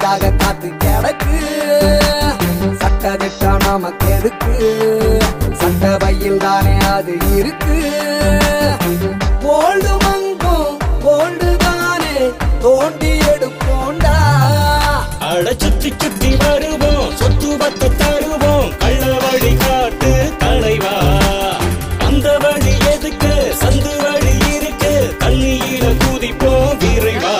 புட்டிக்காக காத்து கிடக்கு சட்ட திட்டா நமக்கு எதுக்கு சட்ட பையில் தானே அது இருக்கு கோல்டு மங்கும் கோல்டு தானே தோண்டி எடுப்போண்டா அட சுத்தி சுத்தி வருவோம் சொத்து பத்து தருவோம் கள்ள வழி காட்டு தலைவா அந்த வழி எதுக்கு சந்து வழி இருக்கு தண்ணியில குதிப்போம் விரைவா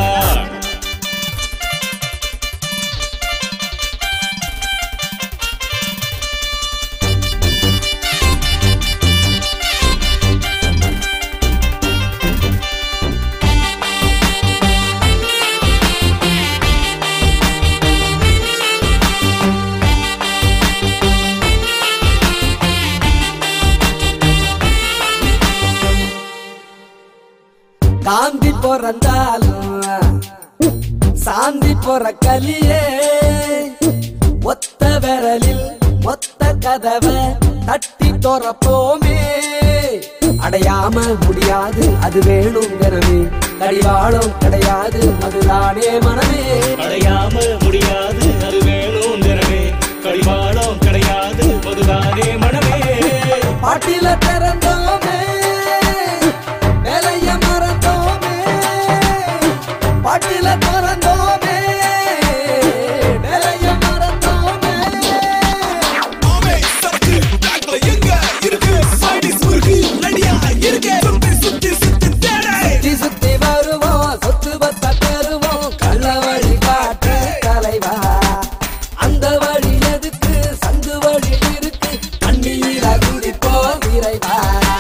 காந்தி பிறந்தாலும் சாந்தி போற கலியே ஒத்த விரலில் மொத்த கதவை தட்டி துறப்போமே அடையாம முடியாது அது வேணும் தினமே கடிவாளம் கிடையாது அதுதானே மனமே அடையாம முடியாது அது வேணும் தினமே கடிவாளம் கிடையாது மதுதானே மனமே பாட்டில திறந்தோமே வேலைய மறந்தோமே பாட்டில திறந்தோமே வேலைய மறந்தோமே ஆமே சரக்கு பேக்ல எங்க இருக்கு சைடிஸ் முறுக்கு ரெடியா இருக்கு சுத்தி சுத்தி சுத்தி தேடை சுத்தி சுத்தி வருவோம் சொத்து பத்த தருவோம் கள்ள வழி காட்டு தலைவா அந்த வழி எதுக்கு சந்து வழி இருக்கு தண்ணீர குதிப்போம் விரைவா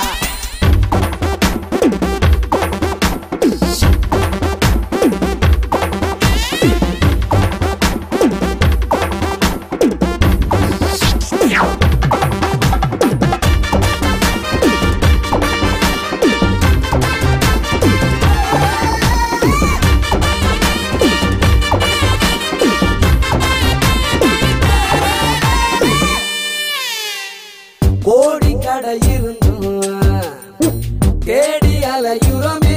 கோடி கடை இருந்தும் தேடி அலையுறமே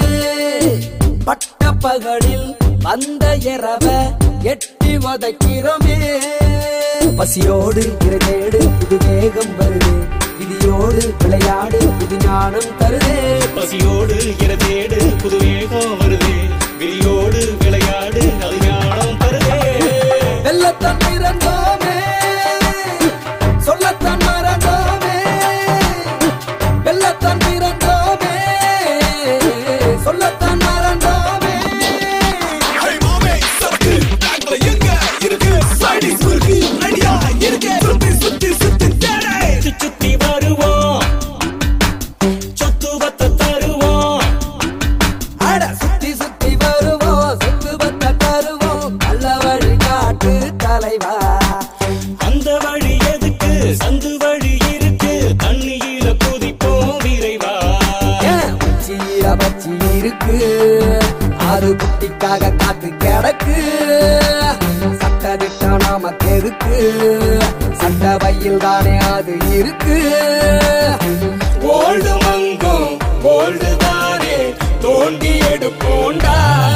பட்ட பகலில் வந்த இரவ எட்டி வதக்கிறோமே பசியோடு இருதேடு புது வேகம் வருது விதியோடு விளையாடு புது ஞானம் தருதே பசியோடு இரதேடு புது வேகம் வருதே விரியோடு விளையாடு அது ஞானம் தருதே வெள்ளத்தான் பிறந்தோமே சொல்லத்தான் மறந்தோமே வெள்ளத்தான் பிறந்தோமே சொல்லத்தான் மறந்தோமே ஹே மாமே சரக்கு பேக்ல எங்க இருக்கு சைடிஸ் முறுக்கு ரெடியா இருக்கு சுத்தி சுத்தி சுத்தி தேடை சுத்தி சுத்தி வருவோம் சொத்து பத்த தருவோம் அட சுத்தி சுத்தி வருவோம் சொத்து பத்த தருவோம் நல்ல வழி காட்டு தலைவா அந்த வழி எதுக்கு சந்து வழி இருக்கு தண்ணியில குதிப்போம் விரைவா ஏன் உச்சியில பச்சி இருக்கு அது குட்டிக்காக காத்து கிடக்கு சட்ட திட்டா நமக்கு எதுக்கு சட்ட பையில் தானே அது இருக்கு கோல்டு மங்கும் கோல்டு தானே தோண்டி எடுப்போண்டா